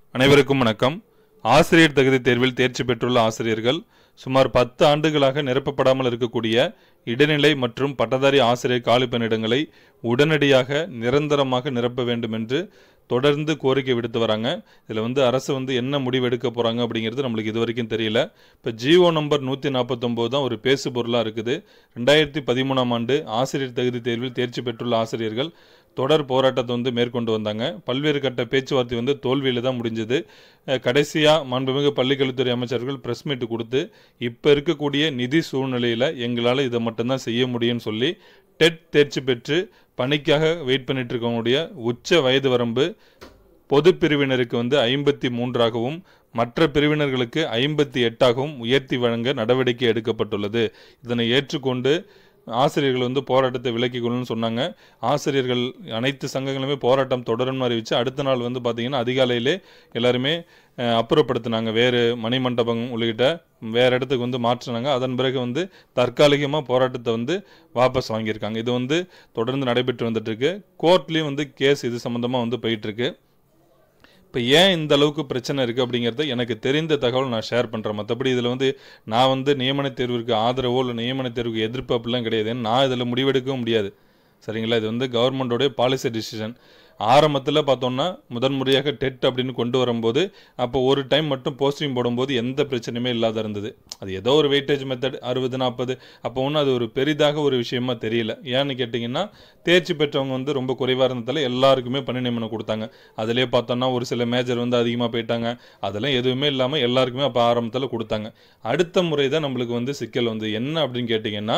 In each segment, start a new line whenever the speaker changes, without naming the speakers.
அனைவருக்கும் வணக்கம் ஆசிரியர் தகுதி தேர்வில் தேர்ச்சி பெற்றுள்ள ஆசிரியர்கள் சுமார் பத்து ஆண்டுகளாக நிரப்பப்படாமல் இருக்கக்கூடிய இடைநிலை மற்றும் பட்டதாரி ஆசிரியர் காலி பணியிடங்களை உடனடியாக நிரந்தரமாக நிரப்ப வேண்டும் என்று தொடர்ந்து கோரிக்கை விடுத்து வராங்க இதில் வந்து அரசு வந்து என்ன முடிவு எடுக்க போகிறாங்க அப்படிங்கிறது நம்மளுக்கு இது வரைக்கும் தெரியல இப்போ ஜிஓ நம்பர் நூற்றி நாற்பத்தொம்போது தான் ஒரு பேசு பொருளாக இருக்குது ரெண்டாயிரத்தி பதிமூணாம் ஆண்டு ஆசிரியர் தகுதி தேர்வில் தேர்ச்சி பெற்றுள்ள ஆசிரியர்கள் தொடர் போராட்டத்தை வந்து மேற்கொண்டு வந்தாங்க பல்வேறு கட்ட பேச்சுவார்த்தை வந்து தோல்வியில் தான் முடிஞ்சது கடைசியாக மாண்புமிகு பள்ளிக்கல்வித்துறை அமைச்சர்கள் ப்ரெஸ் மீட் கொடுத்து இப்போ இருக்கக்கூடிய நிதி சூழ்நிலையில் எங்களால் இதை மட்டும்தான் செய்ய முடியும்னு சொல்லி டெட் தேர்ச்சி பெற்று பணிக்காக வெயிட் பண்ணிட்டு இருக்கவங்களுடைய உச்ச வயது வரம்பு பொது பிரிவினருக்கு வந்து ஐம்பத்தி மூன்றாகவும் மற்ற பிரிவினர்களுக்கு ஐம்பத்தி எட்டாகவும் உயர்த்தி வழங்க நடவடிக்கை எடுக்கப்பட்டுள்ளது இதனை ஏற்றுக்கொண்டு ஆசிரியர்கள் வந்து போராட்டத்தை விலக்கிக் கொள்ளணும்னு சொன்னாங்க ஆசிரியர்கள் அனைத்து சங்கங்களுமே போராட்டம் தொடரும்னு அறிவிச்சு அடுத்த நாள் வந்து பார்த்தீங்கன்னா அதிகாலையிலே எல்லாருமே அஹ், அப்புறப்படுத்தினாங்க வேறு மணிமண்டபம் உள்ளிட்ட வேறு இடத்துக்கு வந்து மாற்றினாங்க அதன் பிறகு வந்து தற்காலிகமாக போராட்டத்தை வந்து வாபஸ் வாங்கியிருக்காங்க இது வந்து தொடர்ந்து நடைபெற்று வந்துட்டு இருக்கு கோர்ட்லேயும் வந்து கேஸ் இது சம்மந்தமாக வந்து போயிட்டு இருக்கு இப்போ ஏன் இந்த அளவுக்கு பிரச்சனை இருக்குது அப்படிங்கிறத எனக்கு தெரிந்த தகவல் நான் ஷேர் பண்ணுறேன் மற்றபடி இதில் வந்து நான் வந்து நியமன தேர்விற்கு ஆதரவோ இல்லை நியமன தேர்வுக்கு எதிர்ப்பு அப்படிலாம் கிடையாது ஏன்னா நான் இதில் முடிவெடுக்கவும் முடியாது சரிங்களா இது வந்து கவர்மெண்டோடைய பாலிசி டிசிஷன் ஆரம்பத்தில் பார்த்தோம்னா முதன்முறையாக டெட் அப்படின்னு கொண்டு வரும்போது அப்போ ஒரு டைம் மட்டும் போஸ்டிங் போடும்போது எந்த பிரச்சனையுமே இல்லாத இருந்தது அது ஏதோ ஒரு வெயிட்டேஜ் மெத்தட் அறுபது நாற்பது அப்போ ஒன்றும் அது ஒரு பெரிதாக ஒரு விஷயமா தெரியல ஏன்னு கேட்டிங்கன்னா தேர்ச்சி பெற்றவங்க வந்து ரொம்ப குறைவாக இருந்ததால எல்லாருக்குமே பணி நியமனம் கொடுத்தாங்க அதிலே பார்த்தோம்னா ஒரு சில மேஜர் வந்து அதிகமாக போயிட்டாங்க அதெல்லாம் எதுவுமே இல்லாமல் எல்லாருக்குமே அப்போ ஆரம்பத்தில் கொடுத்தாங்க அடுத்த முறை தான் நம்மளுக்கு வந்து சிக்கல் வந்து என்ன அப்படின்னு கேட்டிங்கன்னா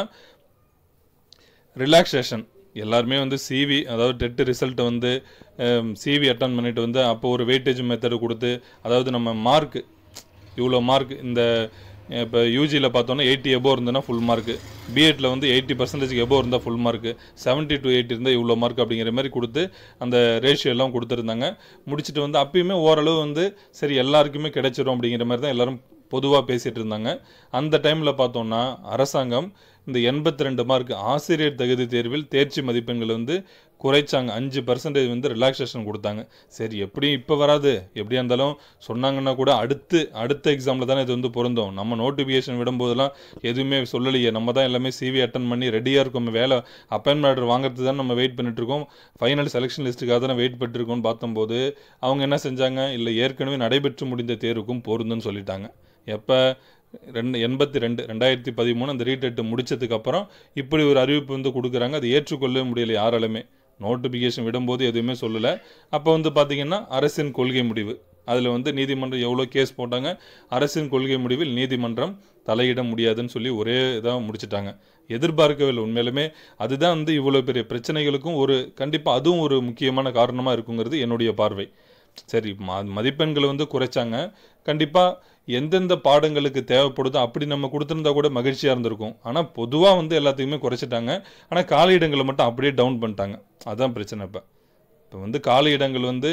ரிலாக்ஸேஷன் எல்லாருமே வந்து சிவி அதாவது டெட் ரிசல்ட்டை வந்து சிவி அட்டன் பண்ணிட்டு வந்து அப்போ ஒரு வெயிட்டேஜ் மெத்தடு கொடுத்து அதாவது நம்ம மார்க் இவ்வளோ மார்க் இந்த இப்போ யூஜியில் பார்த்தோன்னா எயிட்டி எபோ இருந்ததுன்னா ஃபுல் மார்க்கு பிஎட்டில் வந்து எயிட்டி பர்சன்டேஜ்க்கு எபோ இருந்தால் full mark seventy to eighty இருந்தால் இவ்வளோ மார்க் அப்படிங்கிற மாதிரி கொடுத்து அந்த ரேஷியோ எல்லாம் கொடுத்துருந்தாங்க முடிச்சுட்டு வந்து அப்பயுமே ஓரளவு வந்து சரி எல்லாருக்குமே கிடைச்சிரும் அப்படிங்கிற மாதிரி தான் எல்லாரும் பொதுவாக பேசிகிட்டு இருந்தாங்க அந்த டைமில் பார்த்தோன்னா அரசாங்கம் இந்த எண்பத்தி ரெண்டு மார்க் ஆசிரியர் தகுதி தேர்வில் தேர்ச்சி மதிப்பெண்கள் வந்து குறைச்சாங்க அஞ்சு பர்சன்டேஜ் வந்து ரிலாக்ஸேஷன் கொடுத்தாங்க சரி எப்படியும் இப்போ வராது எப்படியா இருந்தாலும் சொன்னாங்கன்னா கூட அடுத்து அடுத்த எக்ஸாமில் தானே இது வந்து பொருந்தும் நம்ம நோட்டிஃபிகேஷன் விடும்போதெல்லாம் எதுவுமே சொல்லலையே நம்ம தான் எல்லாமே சிவி அட்டன் பண்ணி ரெடியாக இருக்கோம் வேலை அப்பாயின்மெண்ட் ஆர்டர் வாங்குறது தான் நம்ம வெயிட் பண்ணிட்டு இருக்கோம் ஃபைனல் செலெக்ஷன் லிஸ்ட்டுக்காக தானே வெயிட் பண்ணிருக்கோம்னு பார்த்தம்போது அவங்க என்ன செஞ்சாங்க இல்லை ஏற்கனவே நடைபெற்று முடிந்த தேர்வுக்கும் பொருந்துன்னு சொல்லிட்டாங்க எப்போ ரெண்டு எண்பத்தி ரெண்டு ரெண்டாயிரத்தி பதிமூணு அந்த ரீடெட் முடிச்சதுக்கப்புறம் இப்படி ஒரு அறிவிப்பு வந்து கொடுக்குறாங்க அது ஏற்றுக்கொள்ளவே முடியல யாராலுமே நோட்டிஃபிகேஷன் விடும்போது எதுவுமே சொல்லலை அப்போ வந்து பார்த்தீங்கன்னா அரசின் கொள்கை முடிவு அதில் வந்து நீதிமன்றம் எவ்வளோ கேஸ் போட்டாங்க அரசின் கொள்கை முடிவில் நீதிமன்றம் தலையிட முடியாதுன்னு சொல்லி ஒரே இதாக முடிச்சிட்டாங்க எதிர்பார்க்கவில்லை உண்மையிலுமே அதுதான் வந்து இவ்வளோ பெரிய பிரச்சனைகளுக்கும் ஒரு கண்டிப்பாக அதுவும் ஒரு முக்கியமான காரணமாக இருக்குங்கிறது என்னுடைய பார்வை சரி ம மதிப்பெண்களை வந்து குறைச்சாங்க கண்டிப்பாக எந்தெந்த பாடங்களுக்கு தேவைப்படுதோ அப்படி நம்ம கொடுத்துருந்தா கூட மகிழ்ச்சியாக இருந்திருக்கும் ஆனால் பொதுவாக வந்து எல்லாத்துக்குமே குறைச்சிட்டாங்க ஆனால் காலி இடங்களை மட்டும் அப்படியே டவுன் பண்ணிட்டாங்க அதான் பிரச்சனை இப்போ இப்போ வந்து காலி இடங்கள் வந்து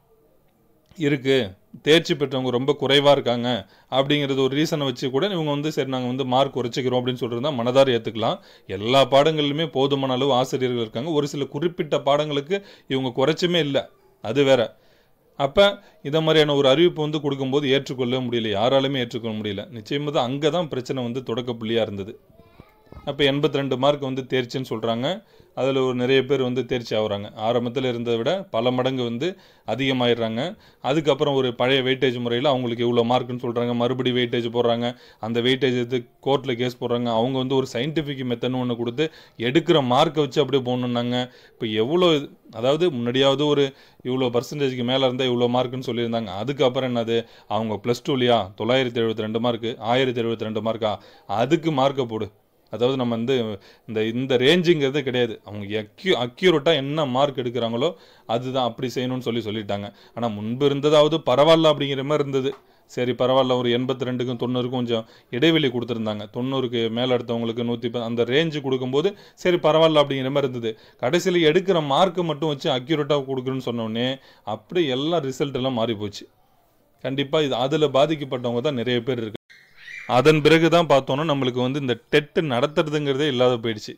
இருக்கு தேர்ச்சி பெற்றவங்க ரொம்ப குறைவாக இருக்காங்க அப்படிங்கிறது ஒரு ரீசனை வச்சு கூட இவங்க வந்து சரி நாங்கள் வந்து மார்க் குறைச்சிக்கிறோம் அப்படின்னு சொல்லிட்டு மனதார ஏற்றுக்கலாம் எல்லா பாடங்களிலுமே போதுமான அளவு ஆசிரியர்கள் இருக்காங்க ஒரு சில குறிப்பிட்ட பாடங்களுக்கு இவங்க குறைச்சுமே இல்லை அது வேற அப்போ இதை மாதிரியான ஒரு அறிவிப்பு வந்து கொடுக்கும்போது ஏற்றுக்கொள்ள முடியல யாராலுமே ஏற்றுக்கொள்ள முடியல நிச்சயமாக தான் அங்கே தான் பிரச்சனை வந்து தொடக்க புள்ளியாக இருந்தது அப்போ எண்பத்தி ரெண்டு மார்க் வந்து தேர்ச்சின்னு சொல்கிறாங்க அதில் ஒரு நிறைய பேர் வந்து தேர்ச்சி ஆகுறாங்க ஆரம்பத்தில் இருந்ததை விட பல மடங்கு வந்து அதிகமாயிடுறாங்க அதுக்கப்புறம் ஒரு பழைய வெயிட்டேஜ் முறையில் அவங்களுக்கு இவ்வளோ மார்க்குன்னு சொல்கிறாங்க மறுபடி வெயிட்டேஜ் போடுறாங்க அந்த வெயிட்டேஜ் எடுத்து கோர்ட்டில் கேஸ் போடுறாங்க அவங்க வந்து ஒரு சயின்டிஃபிக் மெத்தட்னு ஒன்று கொடுத்து எடுக்கிற மார்க்கை வச்சு அப்படியே போகணுன்னாங்க இப்போ எவ்வளோ அதாவது முன்னாடியாவது ஒரு இவ்வளோ பர்சன்டேஜ்க்கு மேலே இருந்தால் இவ்வளோ மார்க்குன்னு சொல்லியிருந்தாங்க அதுக்கப்புறம் என்னது அவங்க ப்ளஸ் டூலையா தொள்ளாயிரத்தி எழுபத்தி ரெண்டு மார்க்கு ஆயிரத்தி எழுபத்தி ரெண்டு மார்க்கா அதுக்கு மார்க்கை போடு அதாவது நம்ம வந்து இந்த இந்த ரேஞ்சுங்கிறது கிடையாது அவங்க அக்யூ அக்யூரேட்டாக என்ன மார்க் எடுக்கிறாங்களோ அதுதான் அப்படி செய்யணும்னு சொல்லி சொல்லிட்டாங்க ஆனால் முன்பு இருந்ததாவது பரவாயில்ல அப்படிங்கிற மாதிரி இருந்தது சரி பரவாயில்ல ஒரு எண்பத்தி ரெண்டுக்கும் தொண்ணூறுக்கும் கொஞ்சம் இடைவெளி கொடுத்துருந்தாங்க தொண்ணூறுக்கு மேலே எடுத்தவங்களுக்கு நூற்றி அந்த ரேஞ்சு கொடுக்கும்போது சரி பரவாயில்ல அப்படிங்கிற மாதிரி இருந்தது கடைசியில் எடுக்கிற மார்க்கை மட்டும் வச்சு அக்யூரேட்டாக கொடுக்குறேன்னு சொன்னோடனே அப்படி எல்லாம் ரிசல்ட் எல்லாம் மாறி போச்சு கண்டிப்பாக இது அதில் பாதிக்கப்பட்டவங்க தான் நிறைய பேர் இருக்கு அதன் பிறகு தான் பார்த்தோன்னா நம்மளுக்கு வந்து இந்த டெட்டு நடத்துறதுங்கிறதே இல்லாத போயிடுச்சு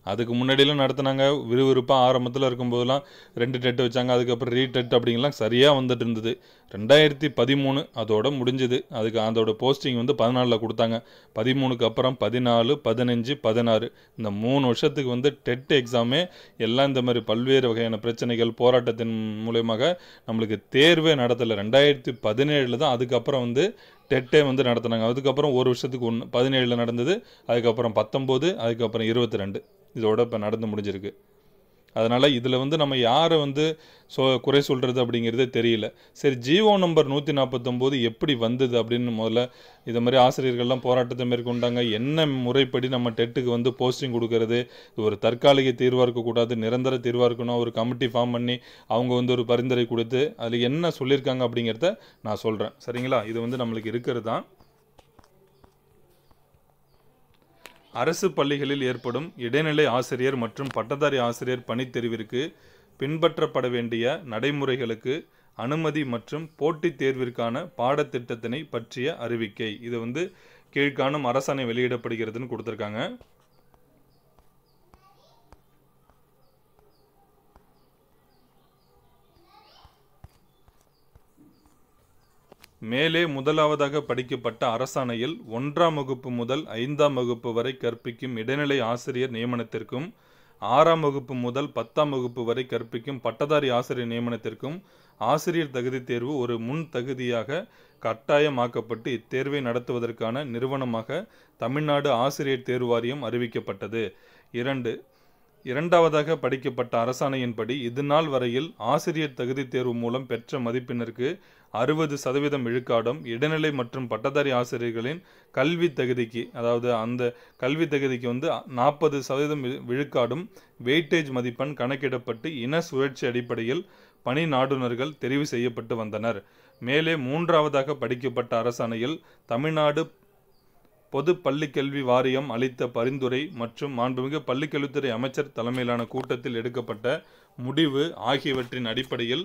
அதுக்கு முன்னாடியெல்லாம் நடத்துனாங்க விறுவிறுப்பாக ஆரம்பத்தில் இருக்கும்போதெல்லாம் ரெண்டு டெட் வச்சாங்க அதுக்கப்புறம் ரீடெட் அப்படிங்கலாம் சரியாக வந்துட்டு இருந்தது ரெண்டாயிரத்தி பதிமூணு அதோட முடிஞ்சுது அதுக்கு அதோட போஸ்டிங் வந்து பதினாலில் கொடுத்தாங்க பதிமூணுக்கு அப்புறம் பதினாலு பதினஞ்சு பதினாறு இந்த மூணு வருஷத்துக்கு வந்து டெட் எக்ஸாமே எல்லாம் இந்த மாதிரி பல்வேறு வகையான பிரச்சனைகள் போராட்டத்தின் மூலயமாக நம்மளுக்கு தேர்வே நடத்தலை ரெண்டாயிரத்தி பதினேழில் தான் அதுக்கப்புறம் வந்து டெட்டே வந்து நடத்துனாங்க அதுக்கப்புறம் ஒரு வருஷத்துக்கு ஒன்று பதினேழில் நடந்தது அதுக்கப்புறம் பத்தொம்போது அதுக்கப்புறம் இருபத்தி ரெண்டு இதோட இப்போ நடந்து முடிஞ்சிருக்கு அதனால் இதில் வந்து நம்ம யாரை வந்து சொ குறை சொல்கிறது அப்படிங்கிறதே தெரியல சரி ஜிஓ நம்பர் நூற்றி நாற்பத்தொம்போது எப்படி வந்தது அப்படின்னு முதல்ல இது மாதிரி ஆசிரியர்கள்லாம் போராட்டத்தை மேற்கொண்டாங்க என்ன முறைப்படி நம்ம டெட்டுக்கு வந்து போஸ்டிங் கொடுக்கறது இது ஒரு தற்காலிக தீர்வாக இருக்கக்கூடாது நிரந்தர தீர்வாக இருக்கணும் ஒரு கமிட்டி ஃபார்ம் பண்ணி அவங்க வந்து ஒரு பரிந்துரை கொடுத்து அதில் என்ன சொல்லியிருக்காங்க அப்படிங்கிறத நான் சொல்கிறேன் சரிங்களா இது வந்து நம்மளுக்கு இருக்கிறது தான் அரசு பள்ளிகளில் ஏற்படும் இடைநிலை ஆசிரியர் மற்றும் பட்டதாரி ஆசிரியர் பணித்தெரிவிற்கு பின்பற்றப்பட வேண்டிய நடைமுறைகளுக்கு அனுமதி மற்றும் போட்டித் தேர்விற்கான பாடத்திட்டத்தினை பற்றிய அறிவிக்கை இது வந்து கீழ்காணும் அரசாணை வெளியிடப்படுகிறதுன்னு கொடுத்துருக்காங்க மேலே முதலாவதாக படிக்கப்பட்ட அரசாணையில் ஒன்றாம் வகுப்பு முதல் ஐந்தாம் வகுப்பு வரை கற்பிக்கும் இடைநிலை ஆசிரியர் நியமனத்திற்கும் ஆறாம் வகுப்பு முதல் பத்தாம் வகுப்பு வரை கற்பிக்கும் பட்டதாரி ஆசிரியர் நியமனத்திற்கும் ஆசிரியர் தகுதி தேர்வு ஒரு முன் தகுதியாக கட்டாயமாக்கப்பட்டு இத்தேர்வை நடத்துவதற்கான நிறுவனமாக தமிழ்நாடு ஆசிரியர் தேர்வு வாரியம் அறிவிக்கப்பட்டது இரண்டு இரண்டாவதாக படிக்கப்பட்ட அரசாணையின்படி இதுநாள் வரையில் ஆசிரியர் தகுதி தேர்வு மூலம் பெற்ற மதிப்பெண்ணிற்கு அறுபது சதவீதம் விழுக்காடும் இடைநிலை மற்றும் பட்டதாரி ஆசிரியர்களின் கல்வி தகுதிக்கு அதாவது அந்த கல்வி தகுதிக்கு வந்து நாற்பது சதவீதம் வி- விழுக்காடும் வெயிட்டேஜ் மதிப்பெண் கணக்கிடப்பட்டு இன சுழற்சி அடிப்படையில் பணி நாடுனர்கள் தெரிவு செய்யப்பட்டு வந்தனர் மேலே மூன்றாவதாக படிக்கப்பட்ட அரசாணையில் தமிழ்நாடு பொது பள்ளிக்கல்வி வாரியம் அளித்த பரிந்துரை மற்றும் மாண்புமிகு பள்ளிக்கல்வித்துறை அமைச்சர் தலைமையிலான கூட்டத்தில் எடுக்கப்பட்ட முடிவு ஆகியவற்றின் அடிப்படையில்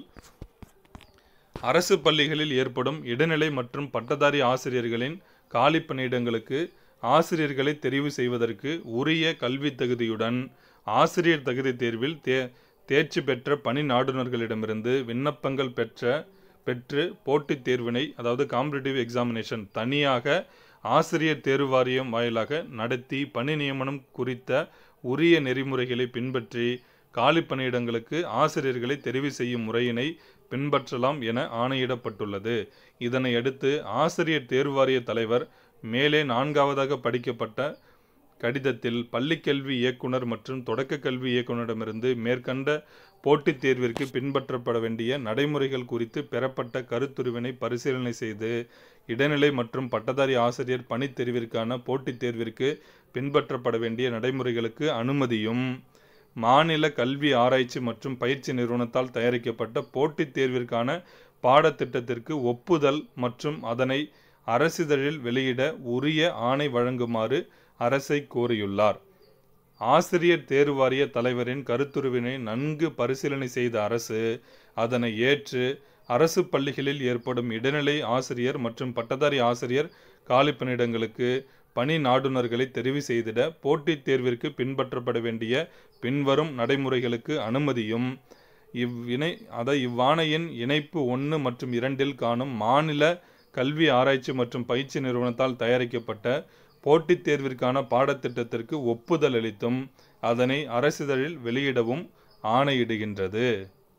அரசு பள்ளிகளில் ஏற்படும் இடைநிலை மற்றும் பட்டதாரி ஆசிரியர்களின் காலி பணியிடங்களுக்கு ஆசிரியர்களை தெரிவு செய்வதற்கு உரிய கல்வி தகுதியுடன் ஆசிரியர் தகுதி தேர்வில் தே தேர்ச்சி பெற்ற பணி நாடுனர்களிடமிருந்து விண்ணப்பங்கள் பெற்ற பெற்று போட்டித் தேர்வினை அதாவது காம்படிட்டிவ் எக்ஸாமினேஷன் தனியாக ஆசிரியர் தேர்வு வாரியம் வாயிலாக நடத்தி பணி நியமனம் குறித்த உரிய நெறிமுறைகளை பின்பற்றி காலி பணியிடங்களுக்கு ஆசிரியர்களை தெரிவு செய்யும் முறையினை பின்பற்றலாம் என ஆணையிடப்பட்டுள்ளது இதனை அடுத்து ஆசிரியர் தேர்வு வாரிய தலைவர் மேலே நான்காவதாக படிக்கப்பட்ட கடிதத்தில் பள்ளிக்கல்வி இயக்குனர் மற்றும் தொடக்க கல்வி இயக்குனரிடமிருந்து மேற்கண்ட போட்டித் தேர்விற்கு பின்பற்றப்பட வேண்டிய நடைமுறைகள் குறித்து பெறப்பட்ட கருத்துருவினை பரிசீலனை செய்து இடைநிலை மற்றும் பட்டதாரி ஆசிரியர் பணித் தேர்விற்கான போட்டித் தேர்விற்கு பின்பற்றப்பட வேண்டிய நடைமுறைகளுக்கு அனுமதியும் மாநில கல்வி ஆராய்ச்சி மற்றும் பயிற்சி நிறுவனத்தால் தயாரிக்கப்பட்ட போட்டித் தேர்விற்கான பாடத்திட்டத்திற்கு ஒப்புதல் மற்றும் அதனை அரசிதழில் வெளியிட உரிய ஆணை வழங்குமாறு அரசை கோரியுள்ளார் ஆசிரியர் தேர்வு வாரிய தலைவரின் கருத்துருவினை நன்கு பரிசீலனை செய்த அரசு அதனை ஏற்று அரசு பள்ளிகளில் ஏற்படும் இடைநிலை ஆசிரியர் மற்றும் பட்டதாரி ஆசிரியர் காலிப்பணியிடங்களுக்கு பணி நாடுனர்களை தெரிவு செய்திட போட்டித் தேர்விற்கு பின்பற்றப்பட வேண்டிய பின்வரும் நடைமுறைகளுக்கு அனுமதியும் இவ்வினை அதை இவ்வாணையின் இணைப்பு ஒன்று மற்றும் இரண்டில் காணும் மாநில கல்வி ஆராய்ச்சி மற்றும் பயிற்சி நிறுவனத்தால் தயாரிக்கப்பட்ட போட்டித் தேர்விற்கான பாடத்திட்டத்திற்கு ஒப்புதல் அளித்தும் அதனை அரசிதழில் வெளியிடவும் ஆணையிடுகின்றது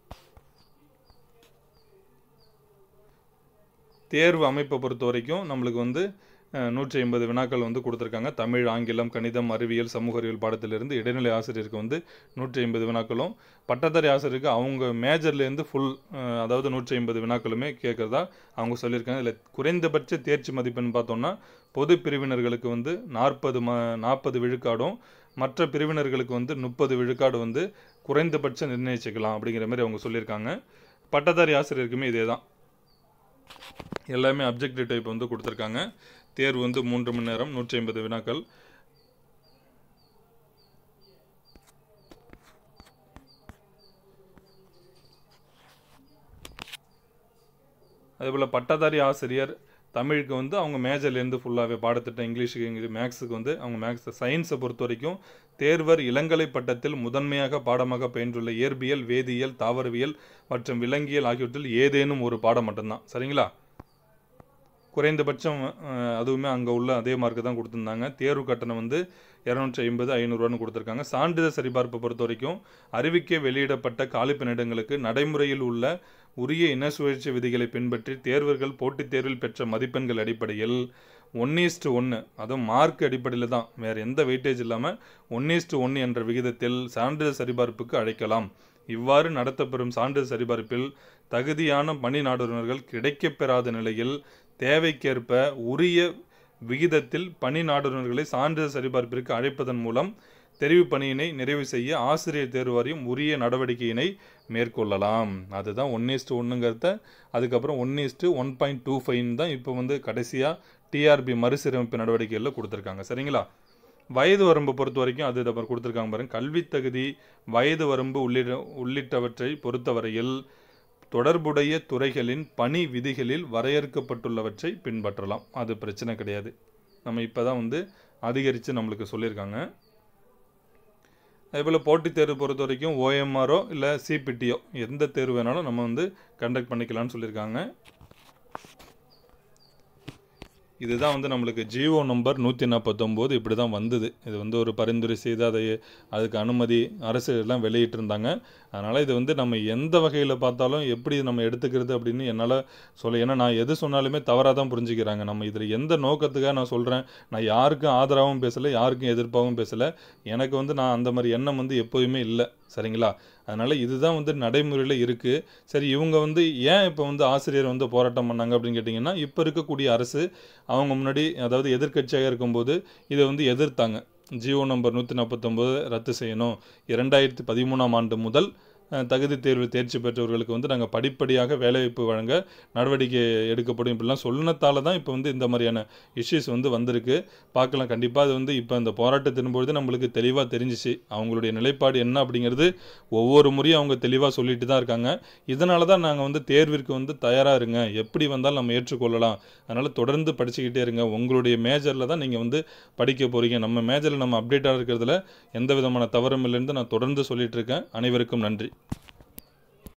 தேர்வு அமைப்பை பொறுத்த வரைக்கும் நம்மளுக்கு வந்து நூற்றி ஐம்பது வினாக்கள் வந்து கொடுத்துருக்காங்க தமிழ் ஆங்கிலம் கணிதம் அறிவியல் சமூக அறிவியல் பாடத்திலிருந்து இடைநிலை ஆசிரியருக்கு வந்து நூற்றி ஐம்பது வினாக்களும் பட்டதாரி ஆசிரியருக்கு அவங்க மேஜர்லேருந்து ஃபுல் அதாவது நூற்றி ஐம்பது வினாக்களுமே கேட்குறதா அவங்க சொல்லியிருக்காங்க இதில் குறைந்தபட்ச தேர்ச்சி மதிப்பெண் பார்த்தோம்னா பொது பிரிவினர்களுக்கு வந்து நாற்பது ம நாற்பது விழுக்காடும் மற்ற பிரிவினர்களுக்கு வந்து முப்பது விழுக்காடு வந்து குறைந்தபட்சம் நிர்ணயிச்சுக்கலாம் அப்படிங்கிற மாதிரி அவங்க சொல்லியிருக்காங்க பட்டதாரி ஆசிரியருக்குமே இதே தான் எல்லாமே அப்ஜெக்டிவ் டைப் வந்து கொடுத்துருக்காங்க தேர்வு வந்து மூன்று மணி நேரம் நூற்றி ஐம்பது வினாக்கள் அதேபோல் பட்டதாரி ஆசிரியர் தமிழுக்கு வந்து அவங்க மேஜர்லேருந்து ஃபுல்லாகவே பாடத்திட்டம் இங்கிலீஷுக்கு இங்கிலீஷ் மேக்ஸுக்கு வந்து அவங்க மேக்ஸ் சயின்ஸை பொறுத்த வரைக்கும் தேர்வர் இளங்கலை பட்டத்தில் முதன்மையாக பாடமாக பயின்றுள்ள இயற்பியல் வேதியியல் தாவரவியல் மற்றும் விலங்கியல் ஆகியவற்றில் ஏதேனும் ஒரு பாடம் மட்டும்தான் சரிங்களா குறைந்தபட்சம் அஹ், அதுவுமே அங்கே உள்ள அதே மார்க்கு தான் கொடுத்துருந்தாங்க தேர்வு கட்டணம் வந்து இரநூற்றி ஐம்பது ஐநூறுரூவான்னு கொடுத்துருக்காங்க சான்றிதழ் சரிபார்ப்பை பொறுத்த வரைக்கும் அறிவிக்க வெளியிடப்பட்ட காலிப்பணியிடங்களுக்கு நடைமுறையில் உள்ள உரிய இன சுழற்சி விதிகளை பின்பற்றி தேர்வர்கள் போட்டித் தேர்வில் பெற்ற மதிப்பெண்கள் அடிப்படையில் ஒன் ஈஸ்ட்டு ஒன்று அதுவும் மார்க் அடிப்படையில் தான் வேறு எந்த வெயிட்டேஜ் இல்லாமல் ஒன் ஈஸ்ட்டு ஒன்று என்ற விகிதத்தில் சான்றிதழ் சரிபார்ப்புக்கு அழைக்கலாம் இவ்வாறு நடத்தப்பெறும் சான்றிதழ் சரிபார்ப்பில் தகுதியான பணி நாடுனர்கள் கிடைக்கப்பெறாத நிலையில் தேவைக்கேற்ப உரிய விகிதத்தில் பணி நாடுனர்களை சான்றிதழ் சரிபார்ப்பிற்கு அழைப்பதன் மூலம் தெரிவு பணியினை நிறைவு செய்ய ஆசிரியர் தேர்வு வாரியம் உரிய நடவடிக்கையினை மேற்கொள்ளலாம் அதுதான் ஒன் இஸ்டு ஒன்றுங்கிறத அதுக்கப்புறம் one is to one point two ஃபைவ்னு தான் இப்போ வந்து கடைசியாக டிஆர்பி மறுசீரமைப்பு நடவடிக்கைகளில் கொடுத்துருக்காங்க சரிங்களா வயது வரம்பு பொறுத்த வரைக்கும் அது அப்புறம் கொடுத்துருக்காங்க பாருங்க கல்வித் தகுதி வயது வரம்பு உள்ளிட்ட உள்ளிட்டவற்றை பொறுத்தவரையில் தொடர்புடைய துறைகளின் பணி விதிகளில் வரையறுக்கப்பட்டுள்ளவற்றை பின்பற்றலாம் அது பிரச்சனை கிடையாது நம்ம இப்போ தான் வந்து அதிகரித்து நம்மளுக்கு சொல்லியிருக்காங்க அதேபோல் போட்டித் தேர்வு பொறுத்த வரைக்கும் ஓஎம்ஆரோ இல்லை சிபிடிஓ எந்த தேர்வு வேணாலும் நம்ம வந்து கண்டக்ட் பண்ணிக்கலாம்னு சொல்லியிருக்காங்க இதுதான் வந்து நம்மளுக்கு ஜியோ நம்பர் நூற்றி நாற்பத்தொம்போது இப்படி தான் வந்தது இது வந்து ஒரு பரிந்துரை செய்து அதை அதுக்கு அனுமதி அரசு எல்லாம் வெளியிட்டிருந்தாங்க அதனால் இது வந்து நம்ம எந்த வகையில் பார்த்தாலும் எப்படி நம்ம எடுத்துக்கிறது அப்படின்னு என்னால் சொல்ல ஏன்னா நான் எது சொன்னாலுமே தவறாக தான் புரிஞ்சுக்கிறாங்க நம்ம இதில் எந்த நோக்கத்துக்காக நான் சொல்கிறேன் நான் யாருக்கும் ஆதரவாகவும் பேசலை யாருக்கும் எதிர்ப்பாகவும் பேசலை எனக்கு வந்து நான் அந்த மாதிரி எண்ணம் வந்து எப்போதுமே இல்லை சரிங்களா அதனால் இதுதான் வந்து நடைமுறையில் இருக்குது சரி இவங்க வந்து ஏன் இப்போ வந்து ஆசிரியர் வந்து போராட்டம் பண்ணாங்க அப்படின்னு கேட்டிங்கன்னா இப்போ இருக்கக்கூடிய அரசு அவங்க முன்னாடி அதாவது எதிர்க்கட்சியாக இருக்கும்போது இதை வந்து எதிர்த்தாங்க ஜியோ நம்பர் நூற்றி நாற்பத்தொம்போது ரத்து செய்யணும் இரண்டாயிரத்தி பதிமூணாம் ஆண்டு முதல் அஹ், தகுதி தேர்வு தேர்ச்சி பெற்றவர்களுக்கு வந்து நாங்கள் படிப்படியாக வேலைவாய்ப்பு வழங்க நடவடிக்கை எடுக்கப்படும் இப்படிலாம் சொன்னதால தான் இப்போ வந்து இந்த மாதிரியான இஷ்யூஸ் வந்து வந்திருக்கு பார்க்கலாம் கண்டிப்பாக அது வந்து இப்போ இந்த போராட்டத்தின் பொழுது நம்மளுக்கு தெளிவாக தெரிஞ்சிச்சு அவங்களுடைய நிலைப்பாடு என்ன அப்படிங்கிறது ஒவ்வொரு முறையும் அவங்க தெளிவாக சொல்லிட்டு தான் இருக்காங்க இதனால தான் நாங்கள் வந்து தேர்விற்கு வந்து தயாராக இருங்க எப்படி வந்தாலும் நம்ம ஏற்றுக்கொள்ளலாம் அதனால் தொடர்ந்து படிச்சுக்கிட்டே இருங்க உங்களுடைய மேஜரில் தான் நீங்கள் வந்து படிக்க போகிறீங்க நம்ம மேஜரில் நம்ம அப்டேட்டாக இருக்கிறதுல எந்த விதமான தவறும் இல்லைன்னு நான் தொடர்ந்து சொல்லிட்டு இருக்கேன் அனைவருக்கும் நன்றி